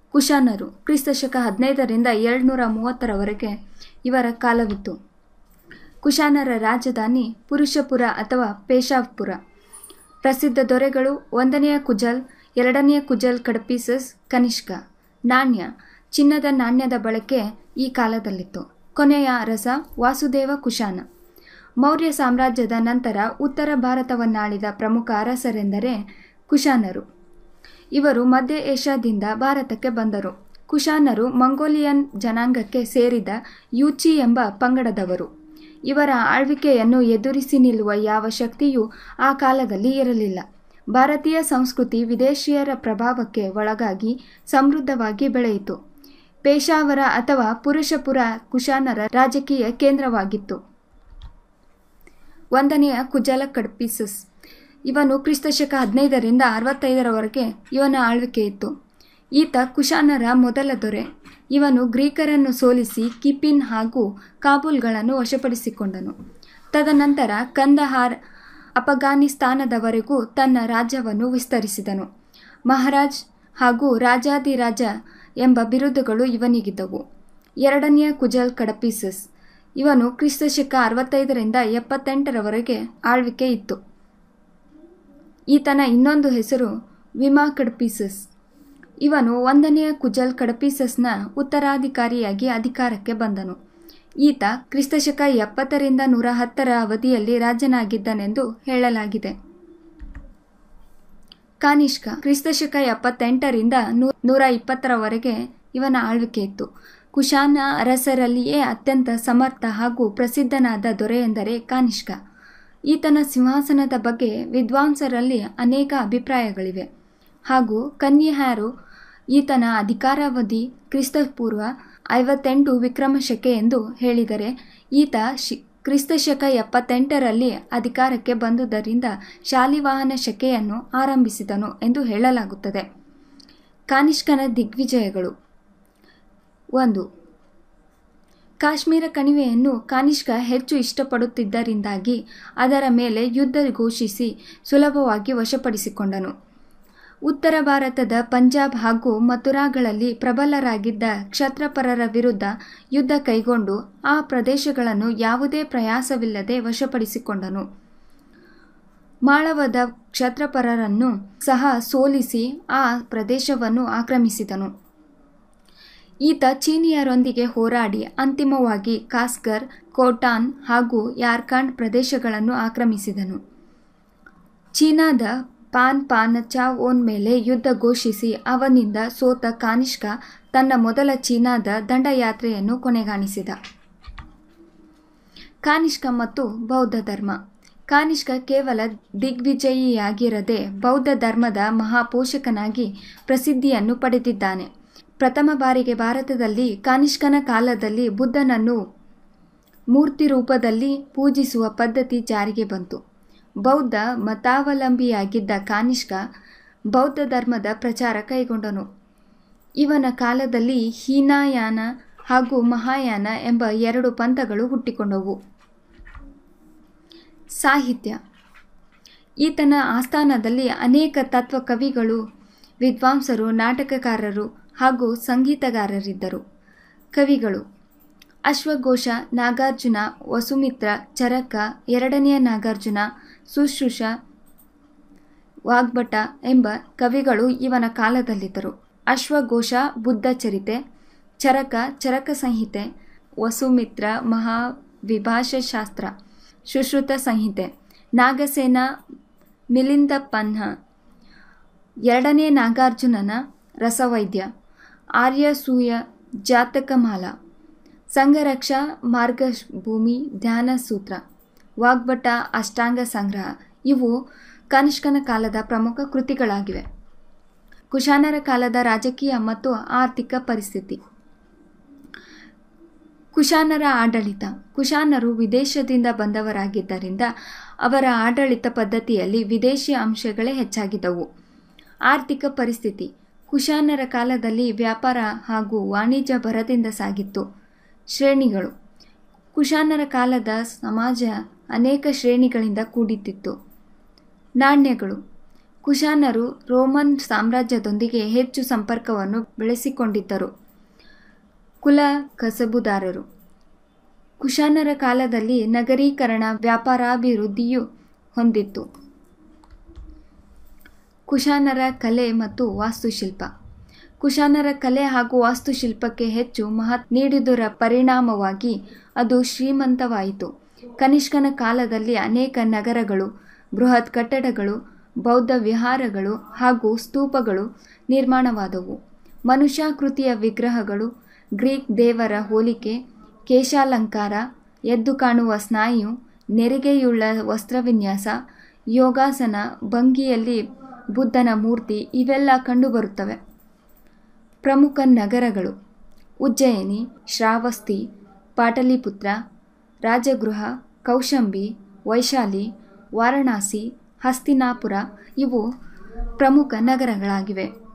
ಕುಶಾನರು ಕ್ರಿಸ್ತಶಕ ಹದಿನೈದರಿಂದ ಏಳ್ನೂರ ಮೂವತ್ತರವರೆಗೆ ಇವರ ಕಾಲವಿತ್ತು ಕುಶಾನರ ರಾಜಧಾನಿ ಪುರುಷಪುರ ಅಥವಾ ಪೇಶಾವ್ಪುರ ಪ್ರಸಿದ್ಧ ದೊರೆಗಳು ಒಂದನೆಯ ಕುಜಲ್ ಎರಡನೆಯ ಕುಜಲ್ ಕಡಪೀಸಸ್ ಕನಿಷ್ಕ ನಾಣ್ಯ ಚಿನ್ನದ ನಾಣ್ಯದ ಬಳಕೆ ಈ ಕಾಲದಲ್ಲಿತ್ತು ಕೊನೆಯ ಅರಸ ವಾಸುದೇವ ಕುಶಾನ ಮೌರ್ಯ ಸಾಮ್ರಾಜ್ಯದ ನಂತರ ಉತ್ತರ ಭಾರತವನ್ನಾಳಿದ ಪ್ರಮುಖ ಅರಸರೆಂದರೆ ಕುಶಾನರು ಇವರು ಮಧ್ಯ ಏಷ್ಯಾದಿಂದ ಭಾರತಕ್ಕೆ ಬಂದರು ಕುಶಾನರು ಮಂಗೋಲಿಯನ್ ಜನಾಂಗಕ್ಕೆ ಸೇರಿದ ಯೂಚಿ ಎಂಬ ಪಂಗಡದವರು ಇವರ ಆಳ್ವಿಕೆಯನ್ನು ಎದುರಿಸಿ ನಿಲ್ಲುವ ಯಾವ ಶಕ್ತಿಯೂ ಆ ಕಾಲದಲ್ಲಿ ಇರಲಿಲ್ಲ ಭಾರತೀಯ ಸಂಸ್ಕೃತಿ ವಿದೇಶಿಯರ ಪ್ರಭಾವಕ್ಕೆ ಒಳಗಾಗಿ ಸಮೃದ್ಧವಾಗಿ ಬೆಳೆಯಿತು ಪೇಶಾವರ ಅಥವಾ ಪುರುಷಪುರ ಕುಶಾನರ ರಾಜಕೀಯ ಕೇಂದ್ರವಾಗಿತ್ತು ಒಂದನೆಯ ಕುಜಲ ಕಡ್ಪಿಸಸ್ ಇವನು ಕ್ರಿಸ್ತಶಕ ಹದಿನೈದರಿಂದ ಅರವತ್ತೈದರವರೆಗೆ ಇವನ ಆಳ್ವಿಕೆ ಇತ್ತು ಈತ ಕುಶಾನರ ಮೊದಲ ದೊರೆ ಇವನು ಗ್ರೀಕರನ್ನು ಸೋಲಿಸಿ ಕಿಪಿನ್ ಹಾಗೂ ಕಾಬೂಲ್ಗಳನ್ನು ವಶಪಡಿಸಿಕೊಂಡನು ತದನಂತರ ಕಂದಹಾರ್ ಅಫಘಾನಿಸ್ತಾನದವರೆಗೂ ತನ್ನ ರಾಜ್ಯವನ್ನು ವಿಸ್ತರಿಸಿದನು ಮಹಾರಾಜ್ ಹಾಗೂ ರಾಜಾದಿರಾಜ ಎಂಬ ಬಿರುದುಗಳು ಇವನಿಗಿದ್ದವು ಎರಡನೆಯ ಕುಜಲ್ ಕಡಪೀಸಸ್ ಇವನು ಕ್ರಿಸ್ತಶಕ ಅರವತ್ತೈದರಿಂದ ಎಪ್ಪತ್ತೆಂಟರವರೆಗೆ ಆಳ್ವಿಕೆ ಇತ್ತು ಈತನ ಇನ್ನೊಂದು ಹೆಸರು ವಿಮಾ ಕಡಪೀಸಸ್ ಇವನು ಒಂದನೆಯ ಕುಜಲ್ ಕಡಪೀಸಸ್ನ ಉತ್ತರಾಧಿಕಾರಿಯಾಗಿ ಅಧಿಕಾರಕ್ಕೆ ಬಂದನು ಈತ ಕ್ರಿಸ್ತಶಕ ಎಪ್ಪತ್ತರಿಂದ ನೂರ ಹತ್ತರ ಅವಧಿಯಲ್ಲಿ ರಾಜನಾಗಿದ್ದನೆಂದು ಹೇಳಲಾಗಿದೆ ಕಾನಿಷ್ಕ ಕ್ರಿಸ್ತಶಕ ಎಪ್ಪತ್ತೆಂಟರಿಂದ ನೂರ ಇಪ್ಪತ್ತರವರೆಗೆ ಇವನ ಆಳ್ವಿಕೆ ಇತ್ತು ಕುಶಾನ ಅರಸರಲ್ಲಿಯೇ ಅತ್ಯಂತ ಸಮರ್ಥ ಹಾಗೂ ಪ್ರಸಿದ್ಧನಾದ ದೊರೆ ಎಂದರೆ ಕಾನಿಷ್ಕ ಈತನ ಸಿಂಹಾಸನದ ಬಗ್ಗೆ ವಿದ್ವಾಂಸರಲ್ಲಿ ಅನೇಕ ಅಭಿಪ್ರಾಯಗಳಿವೆ ಹಾಗೂ ಕನ್ಯಹಾರು ಈತನ ಅಧಿಕಾರಾವಧಿ ಕ್ರಿಸ್ತಪೂರ್ವ ಐವತ್ತೆಂಟು ವಿಕ್ರಮಶಕೆ ಎಂದು ಹೇಳಿದರೆ ಈತ ಶಿ ಕ್ರಿಸ್ತಶಕ ಎಪ್ಪತ್ತೆಂಟರಲ್ಲಿ ಅಧಿಕಾರಕ್ಕೆ ಬಂದುದರಿಂದ ಶಾಲಿವಾಹನ ಶಕೆಯನ್ನು ಆರಂಭಿಸಿದನು ಎಂದು ಹೇಳಲಾಗುತ್ತದೆ ಕಾನಿಷ್ಕನ ದಿಗ್ವಿಜಯಗಳು ಒಂದು ಕಾಶ್ಮೀರ ಕಣಿವೆಯನ್ನು ಕಾನಿಷ್ಕ ಹೆಚ್ಚು ಇಷ್ಟಪಡುತ್ತಿದ್ದರಿಂದಾಗಿ ಅದರ ಮೇಲೆ ಯುದ್ಧ ಘೋಷಿಸಿ ಸುಲಭವಾಗಿ ವಶಪಡಿಸಿಕೊಂಡನು ಉತ್ತರ ಭಾರತದ ಪಂಜಾಬ್ ಹಾಗೂ ಮಥುರಾಗಳಲ್ಲಿ ಪ್ರಬಲರಾಗಿದ್ದ ಕ್ಷತ್ರಪರರ ವಿರುದ್ಧ ಯುದ್ಧ ಕೈಗೊಂಡು ಆ ಪ್ರದೇಶಗಳನ್ನು ಯಾವುದೇ ಪ್ರಯಾಸವಿಲ್ಲದೆ ವಶಪಡಿಸಿಕೊಂಡನು ಮಾಳವದ ಕ್ಷತ್ರಪರರನ್ನು ಸಹ ಸೋಲಿಸಿ ಆ ಪ್ರದೇಶವನ್ನು ಆಕ್ರಮಿಸಿದನು ಈತ ಚೀನಿಯರೊಂದಿಗೆ ಹೋರಾಡಿ ಅಂತಿಮವಾಗಿ ಕಾಸ್ಕರ್ ಕೋಟಾನ್ ಹಾಗೂ ಯಾರ್ಕಾಂಡ್ ಪ್ರದೇಶಗಳನ್ನು ಆಕ್ರಮಿಸಿದನು ಚೀನಾದ ಪಾನ್ ಪಾನಚಾವೋನ್ ಮೇಲೆ ಯುದ್ಧ ಘೋಷಿಸಿ ಅವನಿಂದ ಸೋತ ಕಾನಿಷ್ಕ ತನ್ನ ಮೊದಲ ಚೀನಾದ ದಂಡಯಾತ್ರೆಯನ್ನು ಕೊನೆಗಾಣಿಸಿದ ಕಾನಿಷ್ಕ ಮತ್ತು ಬೌದ್ಧ ಧರ್ಮ ಕಾನಿಷ್ಕ ಕೇವಲ ದಿಗ್ವಿಜಯಿಯಾಗಿರದೆ ಬೌದ್ಧ ಧರ್ಮದ ಮಹಾಪೋಷಕನಾಗಿ ಪ್ರಸಿದ್ಧಿಯನ್ನು ಪಡೆದಿದ್ದಾನೆ ಪ್ರಥಮ ಬಾರಿಗೆ ಭಾರತದಲ್ಲಿ ಕಾನಿಷ್ಕನ ಕಾಲದಲ್ಲಿ ಬುದ್ಧನನ್ನು ಮೂರ್ತಿ ರೂಪದಲ್ಲಿ ಪೂಜಿಸುವ ಪದ್ಧತಿ ಜಾರಿಗೆ ಬಂತು ಬೌದ್ಧ ಮತಾವಲಂಬಿಯಾಗಿದ್ದ ಕಾನಿಷ್ಕ ಬೌದ್ಧ ಧರ್ಮದ ಪ್ರಚಾರ ಕೈಗೊಂಡನು ಇವನ ಕಾಲದಲ್ಲಿ ಹೀನಾಯಾನ ಹಾಗೂ ಮಹಾಯಾನ ಎಂಬ ಎರಡು ಪಂಥಗಳು ಹುಟ್ಟಿಕೊಂಡವು ಸಾಹಿತ್ಯ ಈತನ ಆಸ್ಥಾನದಲ್ಲಿ ಅನೇಕ ತತ್ವ ಕವಿಗಳು ವಿದ್ವಾಂಸರು ನಾಟಕಕಾರರು ಹಾಗೂ ಸಂಗೀತಗಾರರಿದ್ದರು ಕವಿಗಳು ಅಶ್ವಘೋಷ ನಾಗಾರ್ಜುನ ವಸುಮಿತ್ರ ಚರಕ ಎರಡನೆಯ ನಾಗಾರ್ಜುನ ಸುಶ್ರುಷ ವಾಗ್ಭಟ ಎಂಬ ಕವಿಗಳು ಇವನ ಕಾಲದಲ್ಲಿದ್ದರು ಅಶ್ವಘೋಷ ಬುದ್ಧ ಚರಿತೆ ಚರಕ ಚರಕ ಸಂಹಿತೆ ವಸುಮಿತ್ರ ಮಹಾವಿಭಾಷಾಸ್ತ್ರ ಸುಶ್ರುತ ಸಂಹಿತೆ ನಾಗಸೇನ ಮಿಲಿಂದ ಪನ್ಹ ಎರಡನೇ ನಾಗಾರ್ಜುನನ ರಸವೈದ್ಯ ಆರ್ಯಸೂಯ ಜಾತಕಮಾಲ ಸಂಘರಕ್ಷ ಮಾರ್ಗಭೂಮಿ ಧ್ಯಾನ ಸೂತ್ರ ವಾಗ್ಭಟ ಅಷ್ಟಾಂಗ ಸಂಗ್ರಹ ಇವು ಕನಿಷ್ಕನ ಕಾಲದ ಪ್ರಮುಖ ಕೃತಿಗಳಾಗಿವೆ ಕುಶಾನರ ಕಾಲದ ರಾಜಕೀಯ ಮತ್ತು ಆರ್ಥಿಕ ಪರಿಸ್ಥಿತಿ ಕುಶಾನರ ಆಡಳಿತ ಕುಶಾನರು ವಿದೇಶದಿಂದ ಬಂದವರಾಗಿದ್ದರಿಂದ ಅವರ ಆಡಳಿತ ಪದ್ಧತಿಯಲ್ಲಿ ವಿದೇಶಿ ಅಂಶಗಳೇ ಹೆಚ್ಚಾಗಿದ್ದವು ಆರ್ಥಿಕ ಪರಿಸ್ಥಿತಿ ಕುಶಾನರ ಕಾಲದಲ್ಲಿ ವ್ಯಾಪಾರ ಹಾಗೂ ವಾಣಿಜ್ಯ ಭರದಿಂದ ಸಾಗಿತ್ತು ಶ್ರೇಣಿಗಳು ಕುಶಾನರ ಕಾಲದ ಸಮಾಜ ಅನೇಕ ಶ್ರೇಣಿಗಳಿಂದ ಕೂಡಿತ್ತಿತ್ತು ನಾಣ್ಯಗಳು ಕುಶಾನರು ರೋಮನ್ ಸಾಮ್ರಾಜ್ಯದೊಂದಿಗೆ ಹೆಚ್ಚು ಸಂಪರ್ಕವನ್ನು ಬೆಳೆಸಿಕೊಂಡಿದ್ದರು ಕುಲ ಕಸಬುದಾರರು ಕುಶಾನರ ಕಾಲದಲ್ಲಿ ನಗರೀಕರಣ ವ್ಯಾಪಾರಾಭಿವೃದ್ಧಿಯು ಹೊಂದಿತ್ತು ಕುಶಾನರ ಕಲೆ ಮತ್ತು ವಾಸ್ತುಶಿಲ್ಪ ಕುಶಾನರ ಕಲೆ ಹಾಗೂ ವಾಸ್ತುಶಿಲ್ಪಕ್ಕೆ ಹೆಚ್ಚು ಮಹತ್ ನೀಡಿದುರ ಪರಿಣಾಮವಾಗಿ ಅದು ಶ್ರೀಮಂತವಾಯಿತು ಕನಿಷ್ಕನ ಕಾಲದಲ್ಲಿ ಅನೇಕ ನಗರಗಳು ಬೃಹತ್ ಕಟ್ಟಡಗಳು ಬೌದ್ಧ ವಿಹಾರಗಳು ಹಾಗೂ ಸ್ತೂಪಗಳು ನಿರ್ಮಾಣವಾದವು ಮನುಷ್ಯಾಕೃತಿಯ ವಿಗ್ರಹಗಳು ಗ್ರೀಕ್ ದೇವರ ಹೋಲಿಕೆ ಕೇಶಾಲಂಕಾರ ಎದ್ದು ಕಾಣುವ ಸ್ನಾಯು ನೆರಿಗೆಯುಳ್ಳ ವಸ್ತ್ರವಿನ್ಯಾಸ ಯೋಗಾಸನ ಭಂಗಿಯಲ್ಲಿ ಬುದ್ಧನ ಮೂರ್ತಿ ಇವೆಲ್ಲ ಕಂಡುಬರುತ್ತವೆ ಪ್ರಮುಖ ನಗರಗಳು ಉಜ್ಜಯಿನಿ ಶ್ರಾವಸ್ತಿ ಪಾಟಲಿಪುತ್ರ ರಾಜಗೃಹ ಕೌಶಂಬಿ ವೈಶಾಲಿ ವಾರಣಾಸಿ ಹಸ್ತಿನಾಪುರ ಇವು ಪ್ರಮುಖ ನಗರಗಳಾಗಿವೆ